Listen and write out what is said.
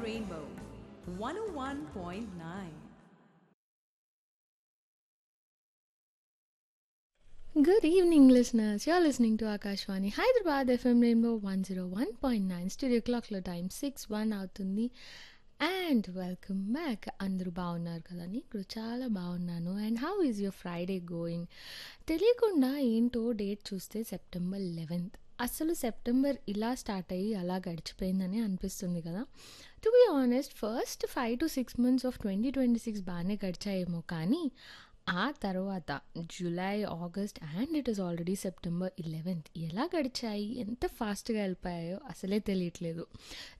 Rainbow 101.9. Good evening, listeners. You're listening to Akashwani Hyderabad FM Rainbow 101.9 studio క్లాక్లో time six one అవుతుంది and welcome back అందరూ బాగున్నారు కదండి ఇప్పుడు చాలా బాగున్నాను and how is your Friday going తెలియకుండా ఏంటో డేట్ చూస్తే సెప్టెంబర్ లెవెన్త్ అసలు సెప్టెంబర్ ఇలా స్టార్ట్ అయ్యి అలా గడిచిపోయిందని అనిపిస్తుంది కదా to be honest first five to six months of twenty twenty six బాగానే గడిచాయేమో కానీ ఆ తర్వాత July August and it is already September eleventh ఎలా గడిచాయి ఎంత ఫాస్ట్గా వెళ్ళిపోయాయో అసలే తెలియట్లేదు